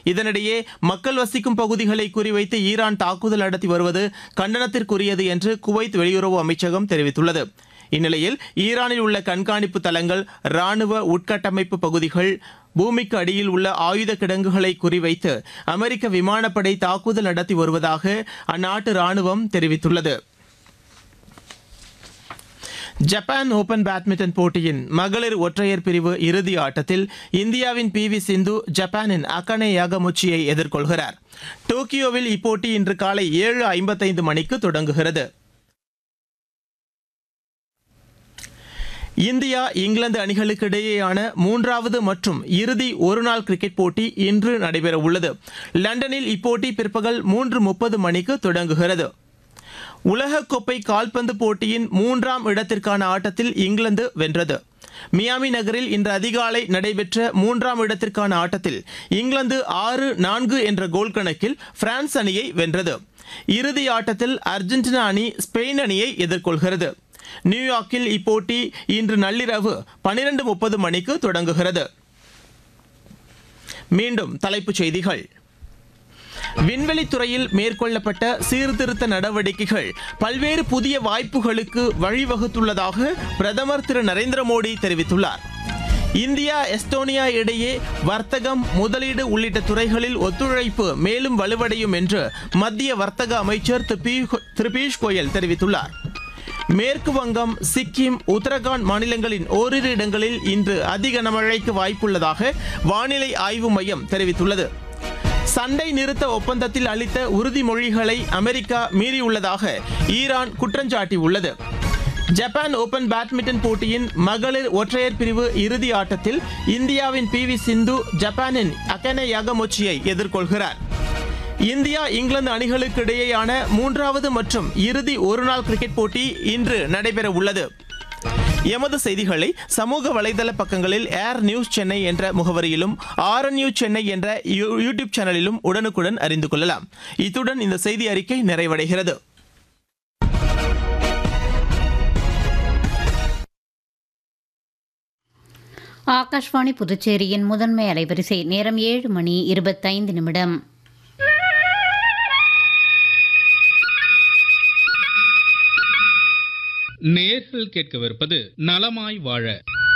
இதனிடையே மக்கள் வசிக்கும் பகுதிகளை குறிவைத்து ஈரான் தாக்குதல் நடத்தி வருவது கண்டனத்திற்குரியது என்று குவைத் வெளியுறவு அமைச்சகம் தெரிவித்துள்ளது இந்நிலையில் ஈரானில் உள்ள கண்காணிப்பு தளங்கள் ராணுவ உட்கட்டமைப்பு பகுதிகள் பூமிக்கு அடியில் உள்ள ஆயுத கிடங்குகளை குறிவைத்து அமெரிக்க விமானப்படை தாக்குதல் நடத்தி வருவதாக அந்நாட்டு ராணுவம் தெரிவித்துள்ளது ஜப்பான் ஓபன் பேட்மிண்டன் போட்டியின் மகளிர் ஒற்றையர் பிரிவு இறுதி ஆட்டத்தில் இந்தியாவின் பி வி சிந்து ஜப்பானின் அகனே யாகமுச்சியை எதிர்கொள்கிறார் டோக்கியோவில் இப்போட்டி இன்று காலை ஏழு ஐம்பத்தைந்து மணிக்கு தொடங்குகிறது இந்தியா இங்கிலாந்து அணிகளுக்கு இடையேயான மூன்றாவது மற்றும் இறுதி ஒருநாள் கிரிக்கெட் போட்டி இன்று நடைபெறவுள்ளது லண்டனில் இப்போட்டி பிற்பகல் மூன்று முப்பது மணிக்கு தொடங்குகிறது உலகக்கோப்பை கால்பந்து போட்டியின் மூன்றாம் இடத்திற்கான ஆட்டத்தில் இங்கிலாந்து வென்றது மியாமி நகரில் இன்று அதிகாலை நடைபெற்ற மூன்றாம் இடத்திற்கான ஆட்டத்தில் இங்கிலாந்து ஆறு நான்கு என்ற கோல் கணக்கில் பிரான்ஸ் அணியை வென்றது இறுதி ஆட்டத்தில் அர்ஜென்டினா அணி ஸ்பெயின் அணியை எதிர்கொள்கிறது நியூயார்க்கில் இப்போட்டி இன்று நள்ளிரவு பனிரெண்டு முப்பது மணிக்கு தொடங்குகிறது மீண்டும் தலைப்புச் செய்திகள் விண்வெளித்துறையில் மேற்கொள்ளப்பட்ட சீர்திருத்த நடவடிக்கைகள் பல்வேறு புதிய வாய்ப்புகளுக்கு வழிவகுத்துள்ளதாக பிரதமர் திரு நரேந்திர மோடி தெரிவித்துள்ளார் இந்தியா எஸ்டோனியா இடையே வர்த்தகம் முதலீடு உள்ளிட்ட துறைகளில் ஒத்துழைப்பு மேலும் வலுவடையும் என்று மத்திய வர்த்தக அமைச்சர் திரு பியூஷ் கோயல் தெரிவித்துள்ளார் மேற்கு வங்கம் சிக்கிம் உத்தரகாண்ட் மாநிலங்களின் ஓரிரு இடங்களில் இன்று அதிக கனமழைக்கு வாய்ப்புள்ளதாக வானிலை ஆய்வு மையம் தெரிவித்துள்ளது சண்டை நிறுத்த ஒப்பந்தத்தில் அளித்த உறுதிமொழிகளை அமெரிக்கா மீறியுள்ளதாக ஈரான் குற்றஞ்சாட்டியுள்ளது ஜப்பான் ஓபன் பேட்மிண்டன் போட்டியின் மகளிர் ஒற்றையர் பிரிவு இறுதி ஆட்டத்தில் இந்தியாவின் பி வி சிந்து ஜப்பானின் அகனே யாகமொச்சியை எதிர்கொள்கிறார் இந்தியா இங்கிலாந்து அணிகளுக்கு இடையேயான மூன்றாவது மற்றும் இறுதி ஒருநாள் கிரிக்கெட் போட்டி இன்று நடைபெற உள்ளது எமது செய்திகளை சமூக வலைதள பக்கங்களில் ஏர் நியூஸ் சென்னை என்ற முகவரியிலும் ஆர் நியூஸ் சென்னை என்ற யூடியூப் சேனலிலும் உடனுக்குடன் அறிந்து கொள்ளலாம் இத்துடன் இந்த செய்தி அறிக்கை நிறைவடைகிறது ஆகாஷ்வாணி புதுச்சேரியின் முதன்மை அலைவரிசை நேரம் ஏழு மணி இருபத்தைந்து நிமிடம் நேர்கள் கேட்கவிருப்பது நலமாய் வாழ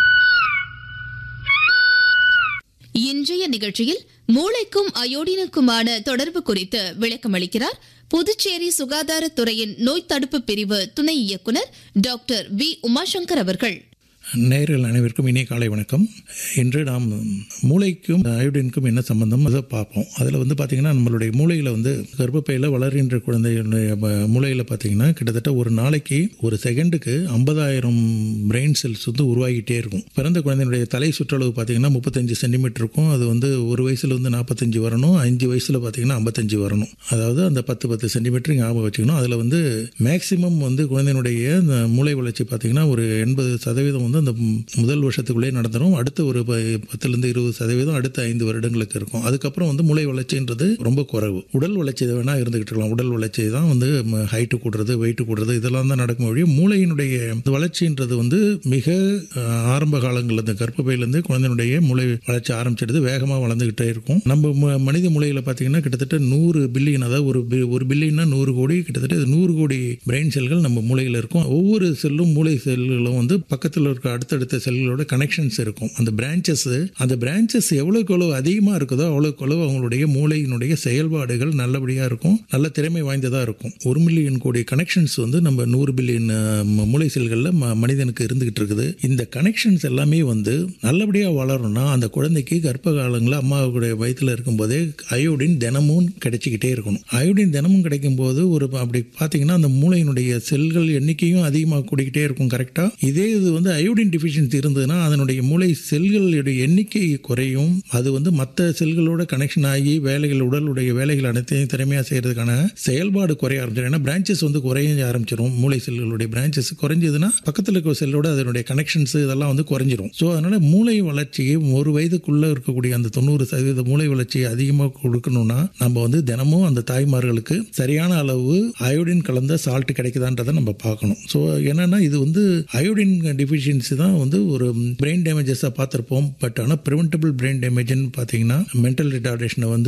இன்றைய நிகழ்ச்சியில் மூளைக்கும் அயோடினுக்குமான தொடர்பு குறித்து விளக்கமளிக்கிறார் புதுச்சேரி சுகாதாரத்துறையின் நோய் தடுப்பு பிரிவு துணை இயக்குனர் டாக்டர் வி உமாசங்கர் அவர்கள் நேர்கள் அனைவருக்கும் இனிய காலை வணக்கம் இன்று நாம் மூளைக்கும் அயோடினுக்கும் என்ன சம்பந்தம் அதை பார்ப்போம் அதில் வந்து பார்த்திங்கன்னா நம்மளுடைய மூளையில் வந்து கர்ப்பப்பையில் வளர்கின்ற குழந்தைகளுடைய மூளையில் பார்த்திங்கன்னா கிட்டத்தட்ட ஒரு நாளைக்கு ஒரு செகண்டுக்கு ஐம்பதாயிரம் பிரெயின் செல்ஸ் வந்து உருவாகிட்டே இருக்கும் பிறந்த குழந்தையுடைய தலை சுற்றளவு பார்த்திங்கன்னா முப்பத்தஞ்சு சென்டிமீட்டர் இருக்கும் அது வந்து ஒரு வயசில் வந்து நாற்பத்தஞ்சு வரணும் அஞ்சு வயசில் பார்த்திங்கன்னா ஐம்பத்தஞ்சு வரணும் அதாவது அந்த பத்து பத்து சென்டிமீட்டர் ஞாபகம் வச்சுக்கணும் அதில் வந்து மேக்சிமம் வந்து குழந்தையினுடைய அந்த மூளை வளர்ச்சி பார்த்திங்கன்னா ஒரு எண்பது சதவீதம் வந்து அந்த முதல் வருஷத்துக்குள்ளே நடந்துடும் அடுத்த ஒரு பத்துலேருந்து இருபது சதவீதம் அடுத்த ஐந்து வருடங்களுக்கு இருக்கும் அதுக்கப்புறம் வந்து மூளை வளர்ச்சின்றது ரொம்ப குறைவு உடல் வளர்ச்சி வேணால் இருந்துகிட்டு இருக்கலாம் உடல் வளர்ச்சி தான் வந்து ஹைட்டு கூடுறது வெயிட்டு கூடுறது இதெல்லாம் தான் நடக்கும் வழி மூளையினுடைய வளர்ச்சின்றது வந்து மிக ஆரம்ப காலங்களில் இந்த கர்ப்பப்பையிலேருந்து குழந்தையினுடைய மூளை வளர்ச்சி ஆரம்பிச்சிடுது வேகமாக வளர்ந்துக்கிட்டே இருக்கும் நம்ம மனித மூளையில் பார்த்தீங்கன்னா கிட்டத்தட்ட நூறு பில்லியன் அதாவது ஒரு ஒரு பில்லியன்னா நூறு கோடி கிட்டத்தட்ட நூறு கோடி பிரெயின் செல்கள் நம்ம மூளையில் இருக்கும் ஒவ்வொரு செல்லும் மூளை செல்களும் வந்து பக்கத்தில் இருக்க அடுத்தடுத்த செல்களோட கனெக்ஷன்ஸ் இருக்கும் அந்த பிரான்ச்சஸ் அந்த பிரான்ச்சஸ் எவ்வளோக்கு எவ்வளோ அதிகமாக இருக்குதோ அவ்வளோக்கு எவ்வளோ அவங்களுடைய மூளையினுடைய செயல்பாடுகள் நல்லபடியாக இருக்கும் நல்ல திறமை வாய்ந்ததாக இருக்கும் ஒரு மில்லியன் கோடி கனெக்ஷன்ஸ் வந்து நம்ம நூறு பில்லியன் மூளை செல்களில் மனிதனுக்கு இருந்துகிட்டு இருக்குது இந்த கனெக்ஷன்ஸ் எல்லாமே வந்து நல்லபடியாக வளரணும்னா அந்த குழந்தைக்கு கர்ப்ப காலங்களில் அம்மாவுடைய வயிற்றில் இருக்கும்போதே அயோடின் தினமும் கிடைச்சிக்கிட்டே இருக்கணும் அயோடின் தினமும் கிடைக்கும் போது ஒரு அப்படி பார்த்தீங்கன்னா அந்த மூளையினுடைய செல்கள் எண்ணிக்கையும் அதிகமாக கூடிக்கிட்டே இருக்கும் கரெக்டாக இதே இது வந்து அயோடின் டிஃபிஷியன்சி இருந்ததுன்னா அதனுடைய மூளை செல்களுடைய எண்ணிக்கை குறையும் அது வந்து மற்ற செல்களோட கனெக்ஷன் ஆகி வேலைகள் உடலுடைய வேலைகள் அனைத்தையும் திறமையாக செய்யறதுக்கான செயல்பாடு குறைய ஆரம்பிச்சிடும் ஏன்னா பிரான்ச்சஸ் வந்து குறைய ஆரம்பிச்சிடும் மூளை செல்களுடைய பிரான்ச்சஸ் குறைஞ்சதுன்னா பக்கத்தில் இருக்க செல்லோட அதனுடைய கனெக்ஷன்ஸ் இதெல்லாம் வந்து குறைஞ்சிரும் ஸோ அதனால மூளை வளர்ச்சியை ஒரு வயதுக்குள்ள இருக்கக்கூடிய அந்த தொண்ணூறு சதவீத மூளை வளர்ச்சியை அதிகமாக கொடுக்கணும்னா நம்ம வந்து தினமும் அந்த தாய்மார்களுக்கு சரியான அளவு அயோடின் கலந்த சால்ட் கிடைக்குதான்றதை நம்ம பார்க்கணும் ஸோ என்னன்னா இது வந்து அயோடின் டிஃபிஷியன்சி தான் வந்து ஒரு பிரெயின் டேமேஜஸாக பார்த்துருப்போம் பட் ஆனால் ப்ரிவென்டபிள் பிரெயின் டேமேஜ்னு பார்த்தீங்கன்னா மென்டல் ரிட்டார்டேஷனை வந்து